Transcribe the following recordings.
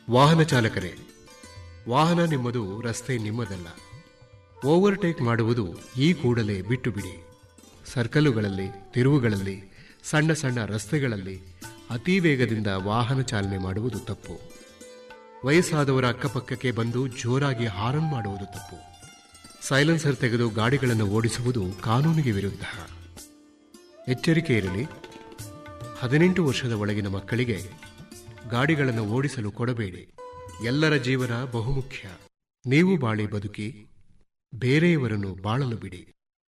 ವಾಹನ ಚಾಲಕರೇ ವಾಹನ ನಿಮ್ಮದು ರಸ್ತೆ ನಿಮ್ಮದಲ್ಲ ಓವರ್ಟೇಕ್ ಮಾಡುವುದು ಈ ಕೂಡಲೇ ಬಿಟ್ಟು ಬಿಡಿ ಸರ್ಕಲುಗಳಲ್ಲಿ ತಿರುವುಗಳಲ್ಲಿ ಸಣ್ಣ ಸಣ್ಣ ರಸ್ತೆಗಳಲ್ಲಿ ಅತಿ ವೇಗದಿಂದ ವಾಹನ ಚಾಲನೆ ಮಾಡುವುದು ತಪ್ಪು ವಯಸ್ಸಾದವರ ಅಕ್ಕಪಕ್ಕಕ್ಕೆ ಬಂದು ಜೋರಾಗಿ ಹಾರನ್ ಮಾಡುವುದು ತಪ್ಪು ಸೈಲೆನ್ಸರ್ ತೆಗೆದು ಗಾಡಿಗಳನ್ನು ಓಡಿಸುವುದು ಕಾನೂನಿಗೆ ವಿರುದ್ಧ ಎಚ್ಚರಿಕೆ ಇರಲಿ ಹದಿನೆಂಟು ವರ್ಷದ ಒಳಗಿನ ಮಕ್ಕಳಿಗೆ ಗಾಡಿಗಳನ್ನು ಓಡಿಸಲು ಕೊಡಬೇಡಿ ಎಲ್ಲರ ಜೀವನ ಬಹುಮುಖ್ಯ ನೀವು ಬಾಳಿ ಬದುಕಿ ಬೇರೆಯವರನ್ನು ಬಾಳಲು ಬಿಡಿ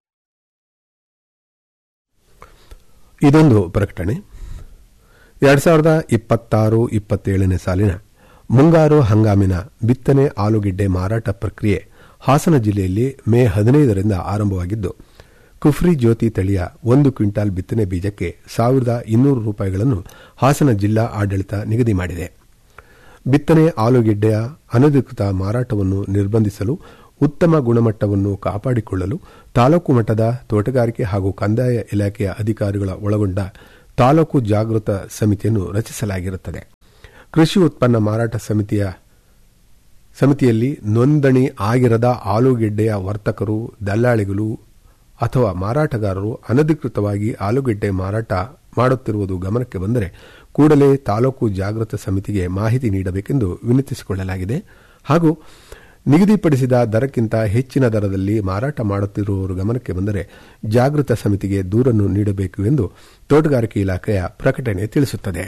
ಇದೊಂದು ಪ್ರಕಟಣೆ ಎರಡ್ ಸಾವಿರದ ಇಪ್ಪತ್ತಾರು ಇಪ್ಪತ್ತೇಳನೇ ಸಾಲಿನ ಮುಂಗಾರು ಹಂಗಾಮಿನ ಬಿತ್ತನೆ ಆಲೂಗೆಡ್ಡೆ ಮಾರಾಟ ಪ್ರಕ್ರಿಯೆ ಹಾಸನ ಜಿಲ್ಲೆಯಲ್ಲಿ ಮೇ ಹದಿನೈದರಿಂದ ಆರಂಭವಾಗಿದ್ದು ಕುಫ್ರಿ ಜ್ಯೋತಿ ತಳಿಯ ಒಂದು ಕ್ವಿಂಟಾಲ್ ಬಿತ್ತನೆ ಬೀಜಕ್ಕೆ ಸಾವಿರದ ಇನ್ನೂರು ರೂಪಾಯಿಗಳನ್ನು ಹಾಸನ ಜಿಲ್ಲಾ ಆಡಳಿತ ನಿಗದಿ ಮಾಡಿದೆ ಬಿತ್ತನೆ ಆಲೂಗೆಡ್ಡೆಯ ಅನಧಿಕೃತ ಮಾರಾಟವನ್ನು ನಿರ್ಬಂಧಿಸಲು ಉತ್ತಮ ಗುಣಮಟ್ಟವನ್ನು ಕಾಪಾಡಿಕೊಳ್ಳಲು ತಾಲೂಕು ಮಟ್ಟದ ತೋಟಗಾರಿಕೆ ಹಾಗೂ ಕಂದಾಯ ಇಲಾಖೆಯ ಅಧಿಕಾರಿಗಳ ಒಳಗೊಂಡ ತಾಲೂಕು ಜಾಗೃತ ಸಮಿತಿಯನ್ನು ರಚಿಸಲಾಗಿರುತ್ತದೆ ಕೃಷಿ ಉತ್ಪನ್ನ ಮಾರಾಟ ಸಮಿತಿಯ ಸಮಿತಿಯಲ್ಲಿ ನೋಂದಣಿ ಆಗಿರದ ಆಲೂಗೆಡ್ಡೆಯ ವರ್ತಕರು ದಲ್ಲಾಳಿಗಳು ಅಥವಾ ಮಾರಾಟಗಾರರು ಅನಧಿಕೃತವಾಗಿ ಆಲೂಗೆಡ್ಡೆ ಮಾರಾಟ ಮಾಡುತ್ತಿರುವುದು ಗಮನಕ್ಕೆ ಬಂದರೆ ಕೂಡಲೇ ತಾಲೂಕು ಜಾಗೃತ ಸಮಿತಿಗೆ ಮಾಹಿತಿ ನೀಡಬೇಕೆಂದು ವಿನಂತಿಸಿಕೊಳ್ಳಲಾಗಿದೆ ಹಾಗೂ ನಿಗದಿಪಡಿಸಿದ ದರಕ್ಕಿಂತ ಹೆಚ್ಚಿನ ದರದಲ್ಲಿ ಮಾರಾಟ ಮಾಡುತ್ತಿರುವವರು ಗಮನಕ್ಕೆ ಬಂದರೆ ಜಾಗೃತ ಸಮಿತಿಗೆ ದೂರನ್ನು ನೀಡಬೇಕು ಎಂದು ತೋಟಗಾರಿಕೆ ಇಲಾಖೆಯ ಪ್ರಕಟಣೆ ತಿಳಿಸುತ್ತದೆ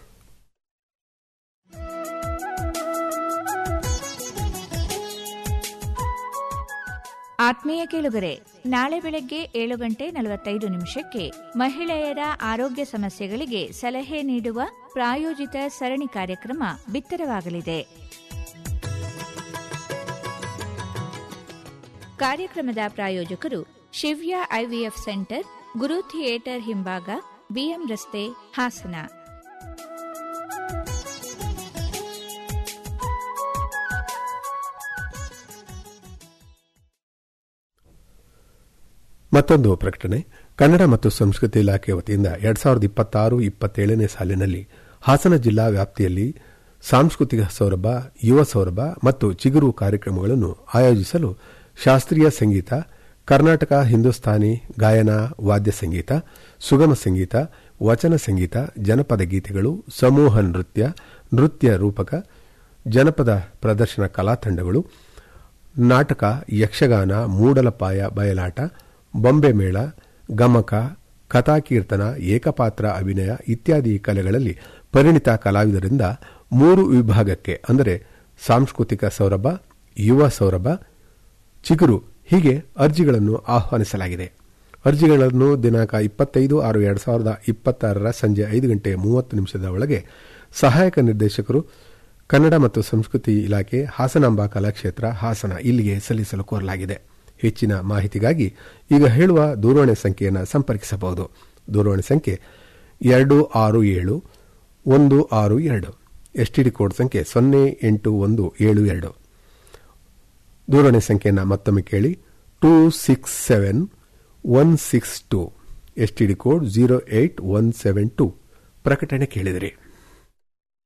ಆತ್ಮೀಯ ಕೇಳುಗರೆ ನಾಳೆ ಬೆಳಗ್ಗೆ ಏಳು ಗಂಟೆ ನಲವತ್ತೈದು ನಿಮಿಷಕ್ಕೆ ಮಹಿಳೆಯರ ಆರೋಗ್ಯ ಸಮಸ್ಯೆಗಳಿಗೆ ಸಲಹೆ ನೀಡುವ ಪ್ರಾಯೋಜಿತ ಸರಣಿ ಕಾರ್ಯಕ್ರಮ ಬಿತ್ತರವಾಗಲಿದೆ ಕಾರ್ಯಕ್ರಮದ ಪ್ರಾಯೋಜಕರು Shivya IVF centre Guru theatre ಹಿಂಭಾಗ ಬಿಎಂ ರಸ್ತೆ ಹಾಸನ ಮತ್ತೊಂದು ಪ್ರಕಟಣೆ ಕನ್ನಡ ಮತ್ತು ಸಂಸ್ಕೃತಿ ಇಲಾಖೆ ವತಿಯಿಂದ ಎರಡ್ ಸಾವಿರದ ಇಪ್ಪತ್ತಾರು ಇಪ್ಪತ್ತೇಳನೇ ಸಾಲಿನಲ್ಲಿ ಹಾಸನ ಜಿಲ್ಲಾ ವ್ಯಾಪ್ತಿಯಲ್ಲಿ ಸಾಂಸ್ಕೃತಿಕ ಸೌರಭ ಯುವ ಸೌರಭ ಮತ್ತು ಚಿಗುರು ಕಾರ್ಯಕ್ರಮಗಳನ್ನು ಆಯೋಜಿಸಲು ಶಾಸ್ತ್ರೀಯ ಸಂಗೀತ ಕರ್ನಾಟಕ ಹಿಂದೂಸ್ತಾನಿ ಗಾಯನ ವಾದ್ಯ ಸಂಗೀತ ಸುಗಮ ಸಂಗೀತ ವಚನ ಸಂಗೀತ ಜನಪದ ಗೀತೆಗಳು ಸಮೂಹ ನೃತ್ಯ ನೃತ್ಯ ರೂಪಕ ಜನಪದ ಪ್ರದರ್ಶನ ಕಲಾ ತಂಡಗಳು ನಾಟಕ ಯಕ್ಷಗಾನ ಮೂಡಲಪಾಯ ಬಯಲಾಟ ಬೊಂಬೆ ಮೇಳ ಗಮಕ ಕಥಾಕೀರ್ತನ ಏಕಪಾತ್ರ ಅಭಿನಯ ಇತ್ಯಾದಿ ಕಲೆಗಳಲ್ಲಿ ಪರಿಣಿತ ಕಲಾವಿದರಿಂದ ಮೂರು ವಿಭಾಗಕ್ಕೆ ಅಂದರೆ ಸಾಂಸ್ಕೃತಿಕ ಸೌರಭ ಯುವ ಸೌರಭ ಚಿಗುರು ಹೀಗೆ ಅರ್ಜಿಗಳನ್ನು ಆಹ್ವಾನಿಸಲಾಗಿದೆ ಅರ್ಜಿಗಳನ್ನು ದಿನಾಂಕ ಇಪ್ಪತ್ತೈದು ಆರು ಎರಡು ಸಾವಿರದ ಇಪ್ಪತ್ತಾರರ ಸಂಜೆ ಐದು ಗಂಟೆ ಮೂವತ್ತು ನಿಮಿಷದ ಒಳಗೆ ಸಹಾಯಕ ನಿರ್ದೇಶಕರು ಕನ್ನಡ ಮತ್ತು ಸಂಸ್ಕೃತಿ ಇಲಾಖೆ ಹಾಸನಾಂಬ ಕಲಾಕ್ಷೇತ್ರ ಹಾಸನ ಇಲ್ಲಿಗೆ ಸಲ್ಲಿಸಲು ಕೋರಲಾಗಿದೆ ಹೆಚ್ಚಿನ ಮಾಹಿತಿಗಾಗಿ ಈಗ ಹೇಳುವ ದೂರವಾಣಿ ಸಂಖ್ಯೆಯನ್ನು ಸಂಪರ್ಕಿಸಬಹುದು ದೂರವಾಣಿ ಸಂಖ್ಯೆ ಎರಡು ಆರು ಏಳು ಒಂದು ಆರು ಎರಡು ಎಸ್ಟಿಡಿ ಕೋಡ್ ಸಂಖ್ಯೆ ಸೊನ್ನೆ ಎಂಟು ಒಂದು ಏಳು ಎರಡು ದೂರವಾಣಿ ಸಂಖ್ಯೆಯನ್ನು ಮತ್ತೊಮ್ಮೆ ಕೇಳಿ two six seven one six two STD code zero eight one seven two ಪ್ರಕಟಣೆ ಕೇಳಿದಿರಿ